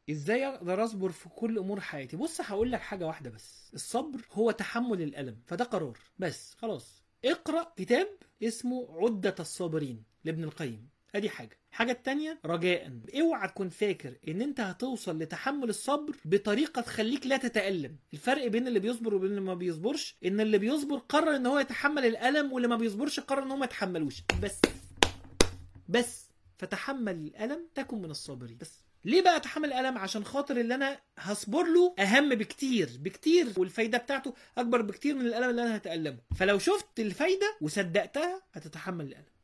ازاي اقدر اصبر في كل امور حياتي بص هقول لك حاجه واحده بس الصبر هو تحمل الالم فده قرار بس خلاص اقرا كتاب اسمه عده الصابرين لابن القيم ادي حاجه الحاجة التانية رجاء اوعى تكون فاكر ان انت هتوصل لتحمل الصبر بطريقة تخليك لا تتألم الفرق بين اللي بيصبر وبين اللي ما بيصبرش ان اللي بيصبر قرر ان هو يتحمل الألم واللي ما بيصبرش قرر ان هو ما يتحملوش بس بس فتحمل الألم تكن من الصابرين بس ليه بقى اتحمل الالم عشان خاطر اللي انا هصبر له اهم بكتير بكتير والفايده بتاعته اكبر بكتير من الالم اللي انا هتالمه فلو شفت الفايده وصدقتها هتتحمل الالم